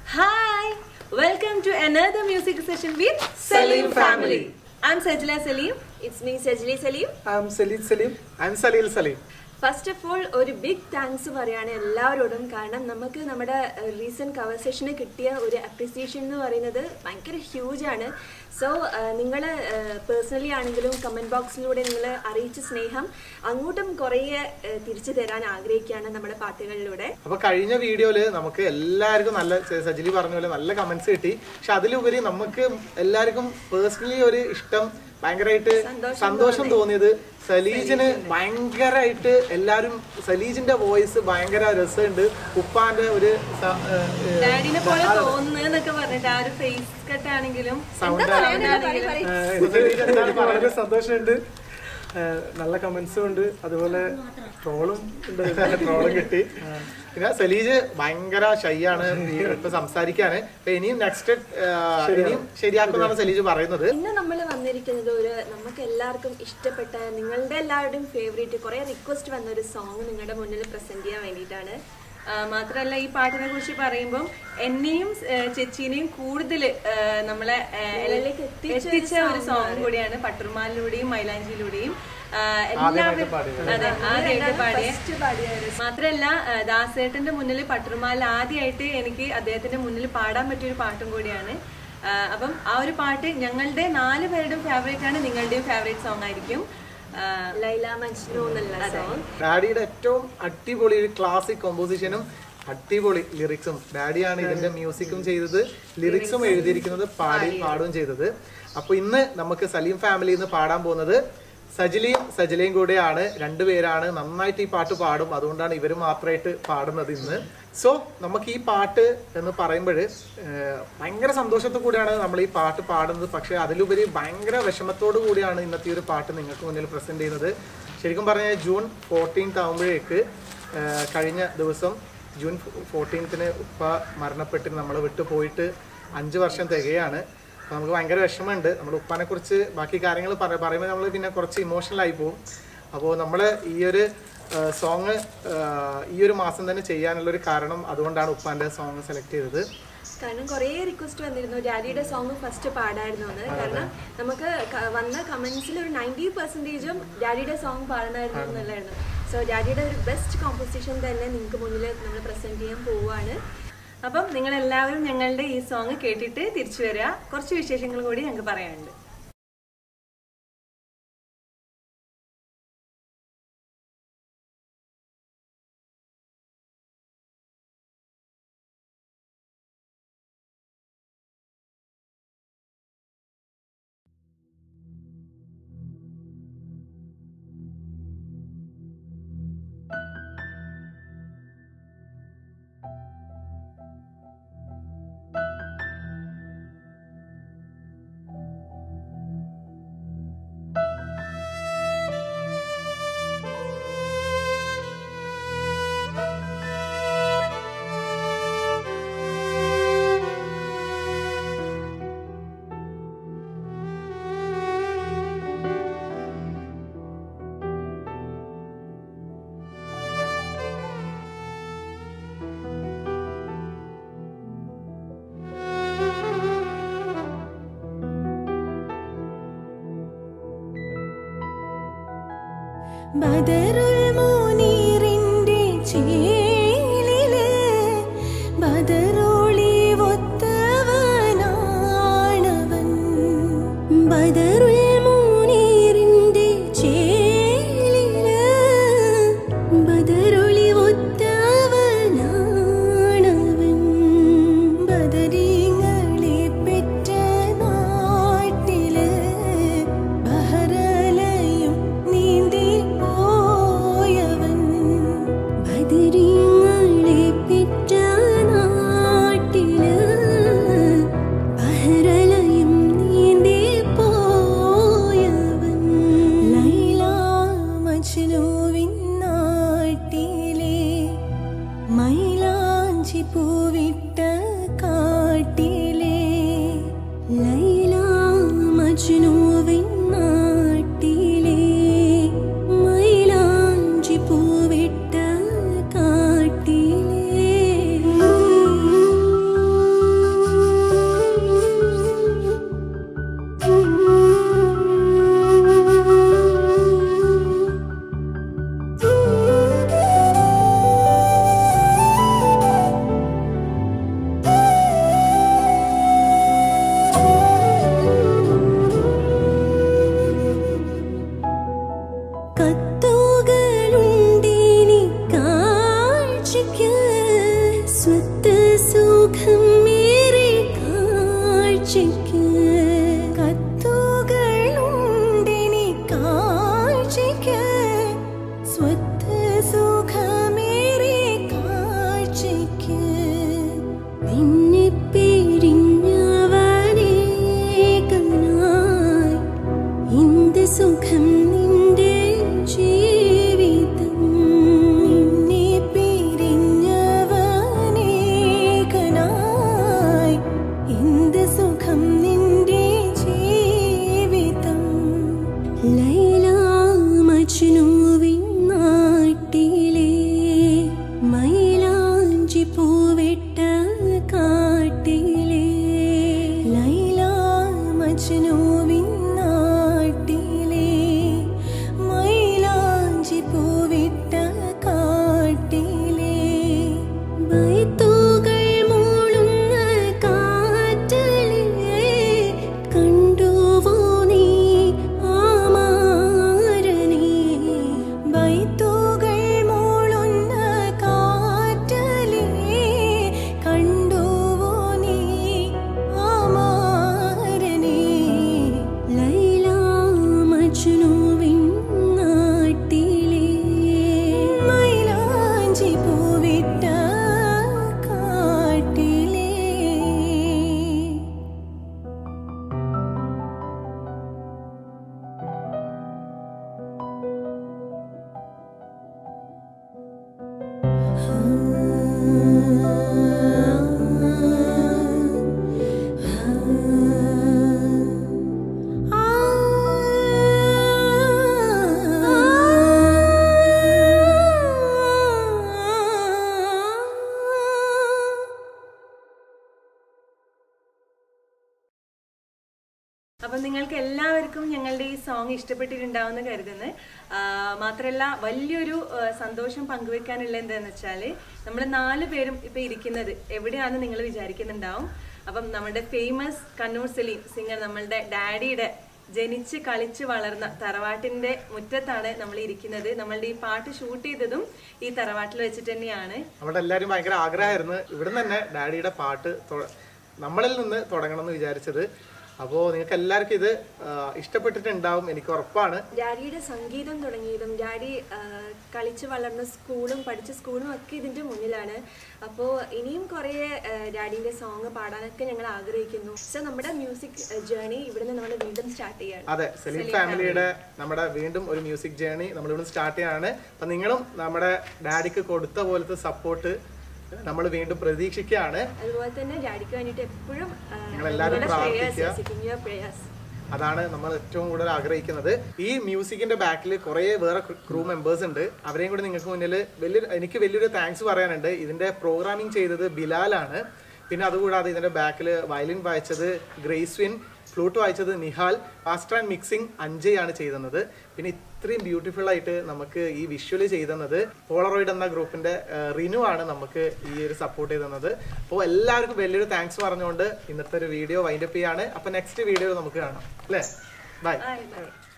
Hi, welcome to another music session with Salim family. I'm Sajla Salim. It's me, Sajli Salim. I'm Salid Salim. I'm Salil Salim. First of all ഒരു big thanks പറയാണ് എല്ലാവരോടും കാരണം നമുക്ക് നമ്മുടെ recent cover സെഷന് കിട്ടിയ ഒരു appreciation എന്ന് പറയുന്നത് ഭയങ്കര ഹ്യൂജ് ആണ് സോ നിങ്ങൾ പേഴ്സണലി ആണെങ്കിലും കമൻറ്റ് ബോക്സിലൂടെ നിങ്ങൾ അറിയിച്ച സ്നേഹം അങ്ങോട്ടും കുറേ ഏഹ്, തിരിച്ചു തരാൻ ആഗ്രഹിക്കുകയാണ് നമ്മുടെ പാട്ടുകളിലൂടെ അപ്പൊ കഴിഞ്ഞ വീഡിയോയില് നമുക്ക് എല്ലാവർക്കും നല്ല സ- സജിലി പറഞ്ഞ പോലെ നല്ല കമന്റ്സ് കിട്ടി പക്ഷെ അതിലുപരി നമുക്ക് എല്ലാവർക്കും പേഴ്സണലി ഒരു ഇഷ്ടം ഭയങ്കരമായിട്ട് സന്തോഷം തോന്നിയത് സലീജിന് ഭയങ്കരമായിട്ട് എല്ലാരും സലീജിന്റെ വോയിസ് ഭയങ്കര രസമുണ്ട് ഉപ്പാന്റെ ഒരു സ- ഏഹ്, ഏഹ്, ഡാഡിനെ പോലെ തോന്നുന്നു എന്നൊക്കെ പറഞ്ഞിട്ട് ആ ഒരു ഫേസ് കട്ട് ആണെങ്കിലും sound എന്താ ആണെങ്കിലും, പറയാനാണെങ്കിലും ഏഹ്, സലീജ് എന്താണ് വളരെ പറയുന്നത്? സന്തോഷമുണ്ട് ഏഹ് നല്ല കമന്റ്സും ഉണ്ട് അതുപോലെ ട്രോളും ഉണ്ട് ട്രോളും കിട്ടി പിന്നെ സലീജ് ഭയങ്കര ഷൈയാണ് ഇപ്പൊ സംസാരിക്കാണ് അപ്പൊ ഇനിയും നെക്സ്റ്റ് ഇനിയും ശരിയാക്കുമെന്നാണ് സലീജ് പറയുന്നത് ഇന്ന് നമ്മൾ വന്നിരിക്കുന്നത് ഒരു നമുക്ക് എല്ലാവർക്കും ഇഷ്ടപ്പെട്ട നിങ്ങളുടെ എല്ലാവരുടെയും ഫേവറേറ്റ് കുറേ റിക്വസ്റ്റ് വന്ന ഒരു സോങ് നിങ്ങളുടെ മുന്നിൽ പ്രസന്റ് ചെയ്യാൻ വേണ്ടിയിട്ടാണ് ആ, മാത്രല്ല ഈ പാട്ടിനെ കുറിച്ച് പറയുമ്പോൾ എന്നെയും ഏ, ചേച്ചീനെയും കൂടുതൽ നമ്മളെ ഏ, നിങ്ങളിലേക്ക് എത്തിച്ച ഒരു എത്തിച്ച ഒരു song സോങ് ആണ്. കൂടിയാണ് പട്ടുർമാലിലൂടെയും മൈലാഞ്ചിയിലൂടെയും ആ, ആദ്യമായിട്ട് എല്ലാവരും പാടിയത്. അതെ ആദ്യമായിട്ട് പാടിയ ഫസ്റ്റ് പാടിയ ഒരു മാത്രല്ല ആ, ദാസേട്ടന്റെ മുന്നിൽ പട്ടുർമാലിൽ ആദ്യമായിട്ട് എനിക്ക് അദ്ദേഹത്തിന്റെ മുന്നിൽ പാടാൻ പറ്റിയ ഒരു പാട്ടും കൂടിയാണ് ആ, അപ്പം ആ ഒരു പാട്ട് ഞങ്ങളുടെ നാല് പേരുടെയും ഫേവറേറ്റ് ആണ് നിങ്ങളുടെയും ഫേവറേറ്റ് സോങ് ആയിരിക്കും ആ, ലൈല മജ്നു എന്നുള്ള സോങ് ഡാഡിയുടെ ഏറ്റവും അടിപൊളി ഒരു ക്ലാസിക് കോമ്പോസിഷനും അടിപൊളി ലിറിക്സും ഡാഡിയാണ് ഇതിന്റെ മ്യൂസിക്കും ചെയ്തത് ലിറിക്സും എഴുതിയിരിക്കുന്നത് പാടി പാടുകയും ചെയ്തത് അപ്പൊ ഇന്ന് നമുക്ക് സലീം ഫാമിലിയിൽ നിന്ന് പാടാൻ പോകുന്നത് സജിലിയും സജിലയും കൂടെയാണ് രണ്ടുപേരാണ് നന്നായിട്ട് ഈ പാട്ട് പാടും അതുകൊണ്ടാണ് ഇവർ മാത്രമായിട്ട് പാടുന്നത് ഇന്ന് സോ നമുക്ക് ഈ പാട്ട് എന്ന് പറയുമ്പോൾ ഭയങ്കര സന്തോഷത്തോടു കൂടിയാണ് നമ്മൾ ഈ പാട്ട് പാടുന്നത് പക്ഷേ അതിലുപരി ഭയങ്കര വിഷമത്തോടു കൂടിയാണ് ഇന്നത്തെ ഈ ഒരു പാട്ട് നിങ്ങൾക്ക് മുന്നിൽ പ്രസന്റ് ചെയ്യുന്നത് ശരിക്കും പറഞ്ഞാൽ ജൂൺ ഫോർട്ടീൻത്ത് ആകുമ്പോഴേക്ക് ഏഹ് കഴിഞ്ഞ ദിവസം ജൂൺ ഫോർട്ടീൻത്തിന് ഉപ്പ മരണപ്പെട്ട് നമ്മൾ വിട്ടു പോയിട്ട് അഞ്ച് വർഷം തികയാണ് അപ്പോൾ നമുക്ക് ഭയങ്കര വിഷമമുണ്ട് നമ്മൾ ഉപ്പാനെ കുറിച്ച് ബാക്കി കാര്യങ്ങൾ പറ പറയുമ്പോൾ നമ്മൾ പിന്നെ കുറച്ച് ഇമോഷണൽ ആയി പോകും അപ്പോൾ നമ്മൾ ഈ ഒരു സോങ് ഈ ഒരു മാസം തന്നെ ചെയ്യാനുള്ള ഒരു കാരണം അതുകൊണ്ടാണ് ഉപ്പാൻ്റെ സോങ് സെലക്ട് ചെയ്തത് കാരണം കുറേ റിക്വസ്റ്റ് വന്നിരുന്നു ഡാഡിയുടെ സോങ് ഫസ്റ്റ് പാടായിരുന്നു എന്ന് കാരണം നമുക്ക് ക- വന്ന കമന്റ്സിൽ ഒരു നയൻറ്റി പെർസെൻറ്റേജും ഡാഡിയുടെ സോങ് പാടണമായിരുന്നു എന്നുള്ളതായിരുന്നു സോ ഡാഡിയുടെ ഒരു ബെസ്റ്റ് കോമ്പോസിഷൻ തന്നെ നിങ്ങൾക്ക് മുന്നിൽ നമ്മൾ പ്രസന്റ് ചെയ്യാൻ പോവുകയാണ് അപ്പം നിങ്ങൾ എല്ലാവരും ഞങ്ങളുടെ ഈ സോങ് കേട്ടിട്ട് തിരിച്ചു വരിക കുറച്ച് വിശേഷങ്ങൾ കൂടി ഞങ്ങൾക്ക് പറയാനുണ്ട് ബദറുൽ മുനീറിന്റെ ചേലില് ബദറോളി ഒത്തവനാണവൻ ബദറുൽ മുനീറിന്റെ ചേലില് ബദറൊളി ഒത്തവനാണവൻ ബദരീങ്ങളെ പെറ്റ നാട്ടില് ബഹറലയും നീന്തി പോയവൻ അപ്പം നിങ്ങൾക്ക് എല്ലാവർക്കും ഞങ്ങളുടെ ഈ സോങ് ഇഷ്ടപ്പെട്ടിട്ടുണ്ടാവുമെന്ന് കരുതുന്നു ആഹ് മാത്രമല്ല വലിയൊരു ആഹ് സന്തോഷം പങ്കുവെക്കാനുള്ള എന്താന്ന് വെച്ചാൽ നമ്മൾ നാല് പേരും ഇപ്പം ഇരിക്കുന്നത് എവിടെയാണെന്ന് നിങ്ങൾ വിചാരിക്കുന്നുണ്ടാവും അപ്പം നമ്മുടെ ഫേമസ് കണ്ണൂർ സലീം സിംഗർ നമ്മളുടെ ഡാഡിയുടെ ജനിച്ച് കളിച്ച് വളർന്ന തറവാട്ടിന്റെ മുറ്റത്താണ് നമ്മൾ ഇരിക്കുന്നത് നമ്മളുടെ ഈ പാട്ട് ഷൂട്ട് ചെയ്തതും ഈ തറവാട്ടിൽ വെച്ചിട്ട് തന്നെയാണ് നമ്മുടെ എല്ലാവരും ഭയങ്കര ആഗ്രഹമായിരുന്നു ഇവിടുന്ന് തന്നെ ഡാഡിയുടെ പാട്ട് തൊ- നമ്മളിൽ നിന്ന് തുടങ്ങണം എന്ന് വിചാരിച്ചത് അപ്പോൾ നിങ്ങൾക്ക് എല്ലാവർക്കും ഇത് ആ, ഇഷ്ടപ്പെട്ടിട്ടുണ്ടാവും എനിക്ക് ഉറപ്പാണ് ഡാഡിയുടെ സംഗീതം തുടങ്ങിയതും ഡാഡി ആ, കളിച്ച് വളർന്ന സ്കൂളും പഠിച്ച സ്കൂളും ഒക്കെ ഇതിൻ്റെ മുന്നിലാണ് അപ്പോൾ ഇനിയും കുറേ ഡാഡിൻ്റെ സോങ് പാടാനൊക്കെ ഞങ്ങൾ ആഗ്രഹിക്കുന്നു സോ നമ്മുടെ മ്യൂസിക് ജേർണി ഇവിടുന്ന് നമ്മൾ വീണ്ടും സ്റ്റാർട്ട് ചെയ്യാണ് അതെ സലീം ഫാമിലിയുടെ നമ്മുടെ വീണ്ടും ഒരു മ്യൂസിക് ജേണി നമ്മളിവിടെ സ്റ്റാർട്ട് ചെയ്യാണ് അപ്പം നിങ്ങളും നമ്മുടെ ഡാഡിക്ക് കൊടുത്ത പോലത്തെ സപ്പോർട്ട് നമ്മൾ വീണ്ടും പ്രതീക്ഷിക്കുകയാണ് അതുപോലെ തന്നെ ഡാഡിക്ക് വേണ്ടിയിട്ട് എപ്പോഴും നിങ്ങളെല്ലാവരും പ്രാർത്ഥിക്കുക. പ്രേയേഴ്സ് അതാണ് നമ്മൾ ഏറ്റവും കൂടുതൽ ആഗ്രഹിക്കുന്നത് ഈ മ്യൂസിക്കിന്റെ ബാക്കിൽ കുറേ വേറെ ക്രൂ മെമ്പേഴ്സ് ഉണ്ട് അവരെയും കൂടി നിങ്ങൾക്ക് മുന്നിൽ വലിയൊരു എനിക്ക് വലിയൊരു താങ്ക്സ് പറയാനുണ്ട് ഇതിന്റെ പ്രോഗ്രാമിംഗ് ചെയ്തത് ബിലാലാണ് പിന്നെ അതുകൂടാതെ ഇതിന്റെ ബാക്കിൽ വയലിൻ വായിച്ചത് ഗ്രേസ്വിൻ ഫ്ലൂട്ട് വായിച്ചത് നിഹാൽ ഫാസ്റ്റർ ആൻഡ് മിക്സിംഗ് അഞ്ജയാണ് ചെയ്തത് പിന്നെ ഇത്രയും ബ്യൂട്ടിഫുൾ ആയിട്ട് നമുക്ക് ഈ വിഷ്വൽ ചെയ്തത് പോളറോയിഡ് എന്ന ഗ്രൂപ്പിന്റെ ഏഹ്, റിനു ആണ് നമുക്ക് ഈ ഒരു സപ്പോർട്ട് ചെയ്തത് അപ്പോൾ എല്ലാവർക്കും വലിയൊരു താങ്ക്സ് പറഞ്ഞുകൊണ്ട് ഇന്നത്തെ ഒരു വീഡിയോ വൈൻഡപ്പ് ചെയ്യാണ് അപ്പോൾ നെക്സ്റ്റ് വീഡിയോ നമുക്ക് കാണാം അല്ലേ ബൈ ബൈ ബൈ